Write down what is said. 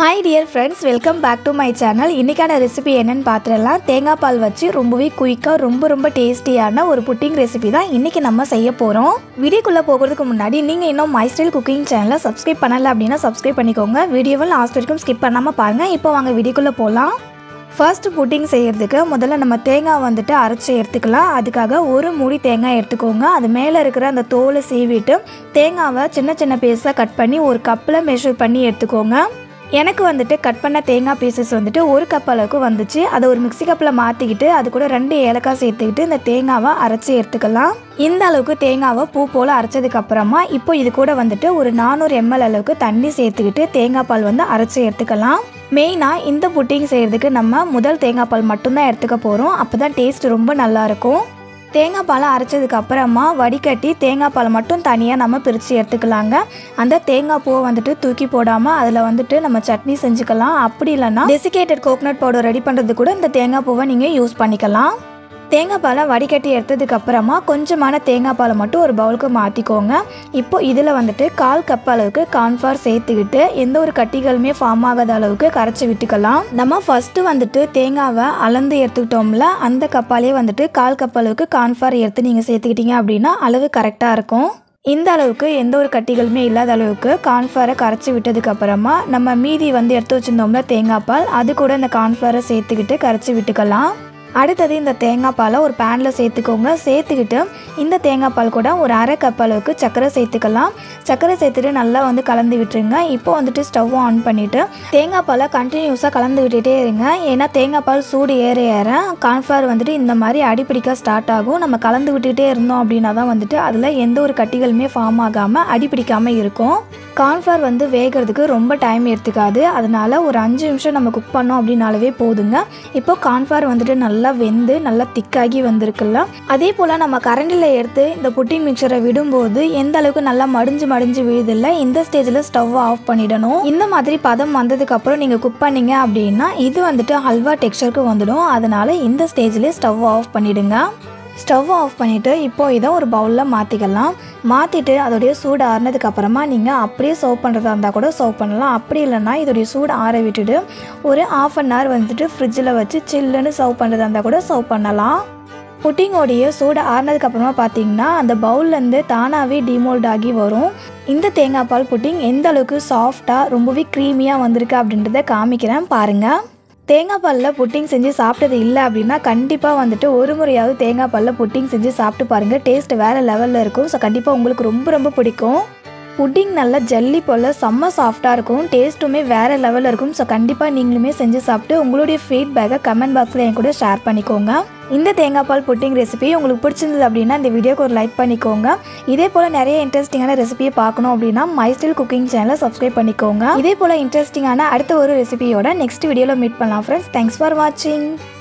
hi dear friends welcome back to my channel இன்றைக்கான recipe என்னன்னு பார்த்துடலாம் தேங்காய் பால் வச்சு ரொம்பவே குயிக்காக ரொம்ப ரொம்ப டேஸ்டியான ஒரு புட்டிங் ரெசிபி தான் இன்றைக்கி நம்ம செய்ய போகிறோம் வீடியோக்குள்ளே போகிறதுக்கு முன்னாடி நீங்கள் இன்னும் மை ஸ்டைல் குக்கிங் சேனலை சப்ஸ்கிரைப் பண்ணலை அப்படின்னா சப்ஸ்கிரைப் பண்ணிக்கோங்க வீடியோவை லாஸ்ட் வரைக்கும் ஸ்கிப் பண்ணாமல் பாருங்கள் இப்போ வாங்க வீடியோக்குள்ளே போகலாம் ஃபர்ஸ்ட் புட்டிங் செய்கிறதுக்கு முதல்ல நம்ம தேங்காய் வந்துட்டு அரைச்சி எடுத்துக்கலாம் அதுக்காக ஒரு மூடி தேங்காய் எடுத்துக்கோங்க அது மேலே இருக்கிற அந்த தோலை சீவிட்டு தேங்காவை சின்ன சின்ன பீஸாக கட் பண்ணி ஒரு கப்பில் மெஷர் பண்ணி எடுத்துக்கோங்க எனக்கு வந்துட்டு கட் பண்ண தேங்காய் பீசஸ் வந்துட்டு ஒரு கப் அளவுக்கு வந்துச்சு அதை ஒரு மிக்ஸி கப்பில் மாற்றிக்கிட்டு அது கூட ரெண்டு ஏலக்காய் சேர்த்துக்கிட்டு இந்த தேங்காவை அரைச்சி எடுத்துக்கலாம் இந்த அளவுக்கு தேங்காவை பூ போல் அரைச்சதுக்கு அப்புறமா இப்போ இது கூட வந்துட்டு ஒரு நானூறு எம்எல் அளவுக்கு தண்ணி சேர்த்துக்கிட்டு தேங்காய் பால் வந்து அரைச்சி எடுத்துக்கலாம் மெயினாக இந்த புட்டிங் செய்கிறதுக்கு நம்ம முதல் தேங்காய் பால் மட்டும்தான் எடுத்துக்க போகிறோம் அப்போ தான் டேஸ்ட் ரொம்ப நல்லாயிருக்கும் தேங்காய் பாலை அரைச்சதுக்கு அப்புறமா வடிகட்டி தேங்காய் பாலை மட்டும் தனியாக நம்ம பிரித்து எடுத்துக்கலாங்க அந்த தேங்காய் பூவை வந்துட்டு தூக்கி போடாமல் அதில் வந்துட்டு நம்ம சட்னி செஞ்சுக்கலாம் அப்படி இல்லைன்னா டெசிகேட்டட் கோகனட் பவுடர் ரெடி பண்ணுறது கூட இந்த தேங்காய் பூவை நீங்கள் யூஸ் பண்ணிக்கலாம் தேங்காய் பாலை வடிகட்டி எடுத்ததுக்கு அப்புறமா கொஞ்சமான தேங்காய் பாலை மட்டும் ஒரு பவுலுக்கு மாற்றிக்கோங்க இப்போ இதில் வந்துட்டு கால் கப் அளவுக்கு கார்ன்ஃப்ளவர் சேர்த்துக்கிட்டு எந்த ஒரு கட்டிகளுமே ஃபார்ம் ஆகாத அளவுக்கு கரைச்சி விட்டுக்கலாம் நம்ம ஃபஸ்ட்டு வந்துட்டு தேங்காவை அளந்து எடுத்துக்கிட்டோம்ல அந்த கப்பாலே வந்துட்டு கால் கப் அளவுக்கு கார்ன்ஃப்ளவர் எடுத்து நீங்கள் சேர்த்துக்கிட்டீங்க அப்படின்னா அளவு கரெக்டாக இருக்கும் இந்த அளவுக்கு எந்த ஒரு கட்டிகளுமே இல்லாத அளவுக்கு கார்ன்ஃப்ளவரை கரைச்சி விட்டதுக்கு அப்புறமா நம்ம மீதி வந்து எடுத்து வச்சிருந்தோம்ல தேங்காய் பால் அது கூட இந்த கார்ன்ஃப்ளவரை சேர்த்துக்கிட்டு கரைச்சி விட்டுக்கலாம் அடுத்தது இந்த தேங்காய் பாலை ஒரு பேனில் சேர்த்துக்கோங்க சேர்த்துக்கிட்டு இந்த தேங்காய் பால் கூட ஒரு அரை கப் அளவுக்கு சர்க்கரை சேர்த்துக்கலாம் சர்க்கரை சேர்த்துட்டு நல்லா வந்து கலந்து விட்டுருங்க இப்போ வந்துட்டு ஸ்டவ் ஆன் பண்ணிவிட்டு தேங்காய் பாலை கண்டினியூஸாக கலந்து விட்டுட்டே இருங்க ஏன்னா தேங்காய் பால் சூடு ஏற ஏற கார்ன்ஃப்ளவர் வந்துட்டு இந்த மாதிரி அடிப்பிடிக்க ஸ்டார்ட் ஆகும் நம்ம கலந்து விட்டுட்டே இருந்தோம் அப்படின்னா தான் வந்துட்டு அதில் எந்த ஒரு கட்டிகளுமே ஃபார்ம் ஆகாமல் அடிப்பிடிக்காமல் இருக்கும் கார்ன்ஃப்ளவர் வந்து வேகிறதுக்கு ரொம்ப டைம் எடுத்துக்காது அதனால ஒரு அஞ்சு நிமிஷம் நம்ம குக் பண்ணோம் அப்படின்னாலவே போதுங்க இப்போ கார்ன்ஃப்ளவர் வந்துட்டு நல்லா வெந்து நல்லா திக்காகி வந்திருக்குல்ல அதே போல் நம்ம கரண்டில் எடுத்து இந்த புட்டிங் மிக்சரை விடும்போது எந்த அளவுக்கு நல்லா மடிஞ்சு மடிஞ்சு விழுதில்ல இந்த ஸ்டேஜில் ஸ்டவ் ஆஃப் பண்ணிடணும் இந்த மாதிரி பதம் வந்ததுக்கு அப்புறம் நீங்கள் குக் பண்ணீங்க அப்படின்னா இது வந்துட்டு ஹல்வா டெக்ஸ்சருக்கு வந்துடும் அதனால இந்த ஸ்டேஜ்லேயே ஸ்டவ் ஆஃப் பண்ணிடுங்க ஸ்டவ் ஆஃப் பண்ணிவிட்டு இப்போ இதை ஒரு பவுலில் மாற்றிக்கலாம் மாற்றிட்டு அதோடைய சூடு ஆறுனதுக்கு அப்புறமா நீங்கள் அப்படியே சர்வ் பண்ணுறதா இருந்தால் கூட சர்வ் பண்ணலாம் அப்படி இல்லைன்னா இதோடைய சூடு ஆற விட்டுட்டு ஒரு ஆஃப் அன் ஹவர் வந்துட்டு ஃப்ரிட்ஜில் வச்சு சில்லுன்னு சர்வ் பண்ணுறதா இருந்தால் கூட சர்வ் பண்ணலாம் புட்டிங்கோடைய சூடு ஆறுனதுக்கு அப்புறமா பார்த்தீங்கன்னா அந்த பவுல்லேருந்து தானாகவே டிமோல்ட் ஆகி வரும் இந்த தேங்காய் பால் புட்டிங் எந்த அளவுக்கு சாஃப்டாக ரொம்பவே க்ரீமியாக வந்திருக்கு அப்படின்றத காமிக்கிறேன் பாருங்கள் தேங்காய் பாலில் புட்டிங் செஞ்சு சாப்பிட்டது இல்லை அப்படின்னா கண்டிப்பாக வந்துட்டு ஒரு முறையாவது தேங்காய் பாலில் புட்டிங் செஞ்சு சாப்பிட்டு பாருங்கள் டேஸ்ட் வேறு லெவலில் இருக்கும் ஸோ கண்டிப்பாக உங்களுக்கு ரொம்ப ரொம்ப பிடிக்கும் புட்டிங் நல்லா ஜல்லி போல் செம்ம சாஃப்டாக இருக்கும் டேஸ்ட்டுமே வேறு லெவலில் இருக்கும் ஸோ கண்டிப்பாக நீங்களுமே செஞ்சு சாப்பிட்டு உங்களுடைய ஃபீட்பேக்கை கமெண்ட் பாக்ஸில் என் கூட ஷேர் பண்ணிக்கோங்க இந்த தேங்காய் பால் புட்டிங் ரெசிபி உங்களுக்கு பிடிச்சிருந்தது அப்படின்னா இந்த வீடியோக்கு ஒரு லைக் பண்ணிக்கோங்க இதே போல் நிறைய இன்ட்ரெஸ்டிங்கான ரெசிபியை பார்க்கணும் அப்படின்னா மை ஸ்டைல் குக்கிங் சேனலை சப்ஸ்கிரைப் பண்ணிக்கோங்க இதே போல் இன்ட்ரெஸ்டிங்கான அடுத்த ஒரு ரெசிபியோட நெக்ஸ்ட் வீடியோவில் மீட் பண்ணலாம் ஃப்ரெண்ட்ஸ் தேங்க்ஸ் ஃபார் வாட்சிங்